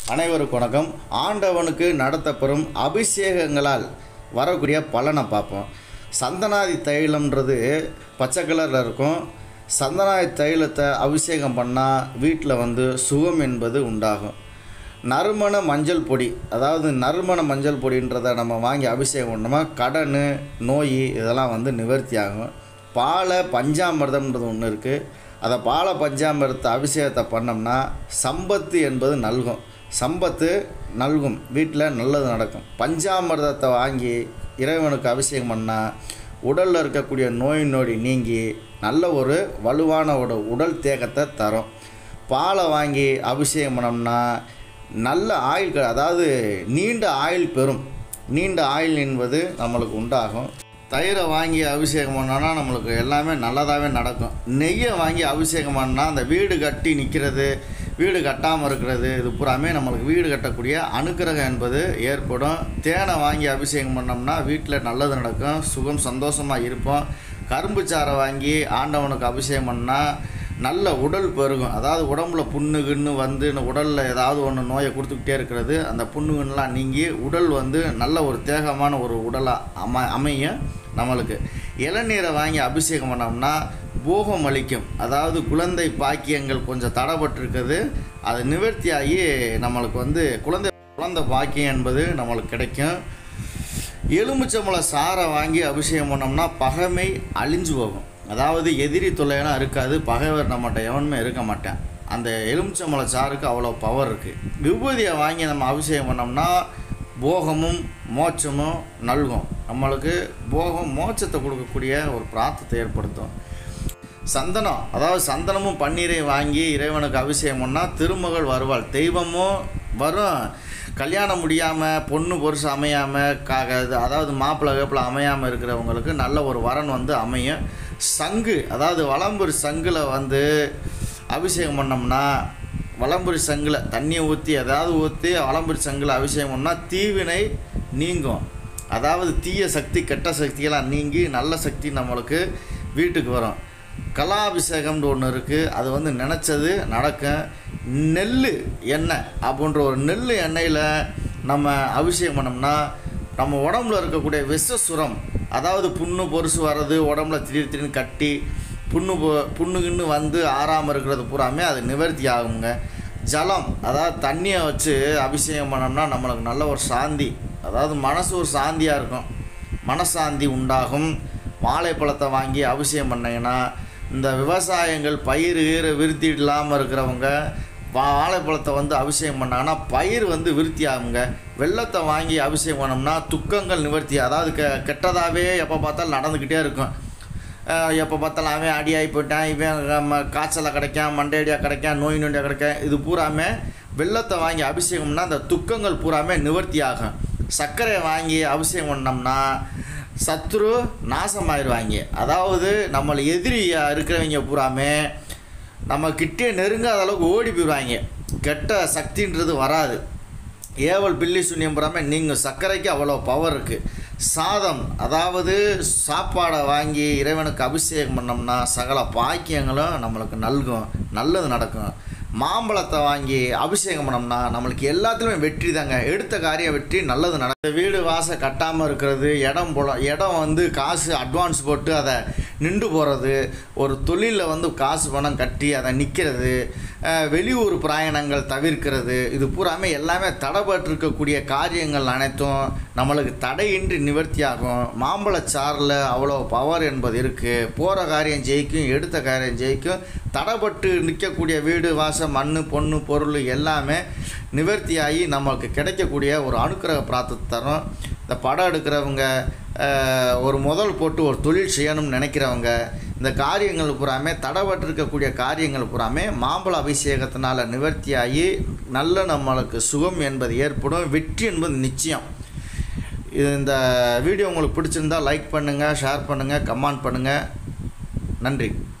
அனைவருக்கும் வணக்கம் ஆண்டவனுக்கு நடத்தப்பெறும் அபிஷேகங்களால் வரக்கூடிய பலனை பார்ப்போம் சந்தனாதி தைலம்ன்றது பச்சை கலரில் இருக்கும் சந்தனாதி தைலத்தை அபிஷேகம் பண்ணால் வீட்டில் வந்து சுகம் என்பது உண்டாகும் நறுமண மஞ்சள் பொடி அதாவது நறுமண மஞ்சள் பொடின்றதை நம்ம வாங்கி அபிஷேகம் பண்ணோமா கடன் நோய் இதெல்லாம் வந்து நிவர்த்தி ஆகும் பாலை பஞ்சாமிர்தம்ன்றது ஒன்று இருக்குது அதை பாலை பஞ்சாமிர்தத்தை அபிஷேகத்தை பண்ணோம்னா சம்பத்து என்பது நல்கும் சம்பத்து நல்கும் வீட்டில் நல்லது நடக்கும் பஞ்சாமிர்தத்தை வாங்கி இறைவனுக்கு அபிஷேகம் பண்ணால் உடலில் இருக்கக்கூடிய நோய் நொடி நீங்கி நல்ல ஒரு வலுவான ஒரு உடல் தேகத்தை தரும் பாலை வாங்கி அபிஷேகம் பண்ணோம்னா நல்ல ஆயில் க- அதாவது நீண்ட ஆயில் பெறும் நீண்ட ஆயில் என்பது நம்மளுக்கு உண்டாகும் தயிரை வாங்கி அபிஷேகம் பண்ணோன்னா நம்மளுக்கு எல்லாமே நல்லதாகவே நடக்கும் நெய்யை வாங்கி அபிஷேகம் பண்ணால் அந்த வீடு கட்டி நிற்கிறது வீடு கட்டாமல் இருக்கிறது இது பூராமே நம்மளுக்கு வீடு கட்டக்கூடிய அனுக்கிரகம் என்பது ஏற்படும் தேனை வாங்கி அபிஷேகம் பண்ணோம்னா வீட்டில் நல்லது நடக்கும் சுகம் சந்தோஷமாக இருப்போம் கரும்பு சாறை வாங்கி ஆண்டவனுக்கு அபிஷேகம் பண்ணால் நல்ல உடல் பெருகும் அதாவது உடம்புல புண்ணு கிண்ணு வந்து உடலில் ஏதாவது ஒன்று நோயை கொடுத்துக்கிட்டே இருக்கிறது அந்த புண்ணுகள்லாம் நீங்கி உடல் வந்து நல்ல ஒரு தேகமான ஒரு உடலாக அம அமையும் நம்மளுக்கு இளநீரை வாங்கி அபிஷேகம் பண்ணோம்னா போகம் அளிக்கும் அதாவது குழந்தை பாக்கியங்கள் கொஞ்சம் தடைப்பட்டிருக்குது அது நிவர்த்தியாகி நம்மளுக்கு வந்து குழந்தை குழந்தை பாக்கியம் என்பது நம்மளுக்கு கிடைக்கும் எலுமிச்சம்பழம் சாறை வாங்கி அபிஷேகம் பண்ணோம்னா பகைமை அழிஞ்சு போகும் அதாவது எதிரி தொல்லையெல்லாம் இருக்காது பகைவர் நம்மகிட்ட எவனுமே இருக்க மாட்டேன் அந்த எலுமிச்சம்பழம் சாருக்கு அவ்வளோ பவர் இருக்குது விபூதியை வாங்கி நம்ம அபிஷேகம் பண்ணோம்னா போகமும் மோட்சமும் நல்கும் நம்மளுக்கு போகம் மோட்சத்தை கொடுக்கக்கூடிய ஒரு பிரார்த்தத்தை ஏற்படுத்தும் சந்தனம் அதாவது சந்தனமும் பன்னீரையும் வாங்கி இறைவனுக்கு அபிஷேகம் பண்ணால் திருமகள் வருவாள் தெய்வமும் வரும் கல்யாணம் முடியாமல் பொண்ணு பொருசு அமையாமல் காக இது அதாவது மாப்பிள்ளை வேப்பில் அமையாமல் இருக்கிறவங்களுக்கு நல்ல ஒரு வரன் வந்து அமையும் சங்கு அதாவது வளம்புரி சங்கில் வந்து அபிஷேகம் பண்ணோம்னா வளம்புரி சங்கில் தண்ணியை ஊற்றி ஏதாவது ஊற்றி வளம்புரி சங்கில் அபிஷேகம் பண்ணால் தீவினை நீங்கும் அதாவது தீய சக்தி கெட்ட சக்தியெல்லாம் நீங்கி நல்ல சக்தி நம்மளுக்கு வீட்டுக்கு வரும் கலாபிஷேகம்னு ஒன்று இருக்குது அது வந்து நினச்சது நடக்கும் நெல் எண்ணெய் அப்படின்ற ஒரு நெல் எண்ணெயில் நம்ம அபிஷேகம் பண்ணோம்னா நம்ம உடம்புல இருக்கக்கூடிய விஷசுரம் அதாவது புண்ணு பொருசு வர்றது உடம்புல திடீர் திடீர்னு கட்டி புண்ணு பொ- புண்ணு கிண்ணு வந்து ஆறாமல் இருக்கிறது பூராமே அது நிவர்த்தி ஆகுங்க ஜலம் அதாவது தண்ணியை வச்சு அபிஷேகம் பண்ணோம்னா நம்மளுக்கு நல்ல ஒரு சாந்தி அதாவது மனசு ஒரு சாந்தியாக இருக்கும் மனசாந்தி உண்டாகும் வாழைப்பழத்தை வாங்கி அபிஷேகம் பண்ணீங்கன்னா இந்த விவசாயங்கள் பயிர் ஈர விருத்தி இல்லாமல் இருக்கிறவங்க வா வாழைப்பழத்தை வந்து அபிஷேகம் பண்ணாங்கன்னா பயிர் வந்து விருத்தி ஆகுங்க வெள்ளத்தை வாங்கி அபிஷேகம் பண்ணோம்னா துக்கங்கள் நிவர்த்தி அதாவது கெ கெட்டதாகவே எப்போ பார்த்தாலும் நடந்துக்கிட்டே இருக்கும் எப்போ பார்த்தாலும் அவன் அடியாகி போயிட்டான் இவன் ம- காய்ச்சலை கிடைக்கான் மண்டையடியாக கிடைக்கான் நோய் நொண்டியாக கிடைக்கான் இது பூராமே வெள்ளத்தை வாங்கி அபிஷேகம்னா அந்த துக்கங்கள் பூராமே நிவர்த்தி ஆகும் சர்க்கரையை வாங்கி அபிஷேகம் பண்ணோம்னா சத்ரு நாசமாயிருவாங்க அதாவது நம்மளை எதிரியாக இருக்கிறவங்க பூராமே நம்ம கிட்டே நெருங்காத அளவுக்கு ஓடி போயிடுவாங்க கெட்ட சக்தின்றது வராது ஏவல் பில்லி சுண்ணியம் புறாம நீங்கள் சர்க்கரைக்கு அவ்வளோ பவர் இருக்குது சாதம் அதாவது சாப்பாடை வாங்கி இறைவனுக்கு அபிஷேகம் பண்ணோம்னா சகல பாக்கியங்களும் நம்மளுக்கு நல்கும் நல்லது நடக்கும் மாம்பழத்தை வாங்கி அபிஷேகம் பண்ணோம்னா நம்மளுக்கு எல்லாத்துலேயுமே வெற்றி தாங்க எடுத்த காரியம் வெற்றி நல்லது நடக்கும் வீடு வாசல் கட்டாமல் இருக்கிறது இடம் போல இடம் வந்து காசு அட்வான்ஸ் போட்டு அதை நின்று போகிறது ஒரு தொழிலில் வந்து காசு பணம் கட்டி அதை நிற்கிறது வெளியூர் பிரயாணங்கள் தவிர்க்கிறது இது பூராமே எல்லாமே தடைபட்டிருக்கக்கூடிய காரியங்கள் அனைத்தும் நம்மளுக்கு தடையின்றி நிவர்த்தியாகும் மாம்பழச்சாறில் அவ்வளோ பவர் என்பது இருக்குது போகிற காரியம் ஜெயிக்கும் எடுத்த காரியம் ஜெயிக்கும் தடைப்பட்டு நிற்கக்கூடிய வீடு வாசல் மண் பொண்ணு பொருள் எல்லாமே நிவர்த்தியாகி நம்மளுக்கு கிடைக்கக்கூடிய ஒரு அனுக்கிரக பிரார்த்தத்தை தரும் இந்த படம் எடுக்கிறவங்க அஹ், ஒரு முதல் போட்டு ஒரு தொழில் செய்யணும்னு நினைக்கிறவங்க இந்த காரியங்கள் பூராமே தடைபட்டிருக்கக்கூடிய காரியங்கள் பூராமே மாம்பழ அபிஷேகத்தினால நிவர்த்தியாகி நல்ல நம்மளுக்கு சுகம் என்பது ஏற்படும் வெற்றி என்பது நிச்சயம் இது இந்த வீடியோ உங்களுக்கு பிடிச்சிருந்தா லைக் பண்ணுங்கள் ஷேர் பண்ணுங்கள் கமெண்ட் பண்ணுங்கள் நன்றி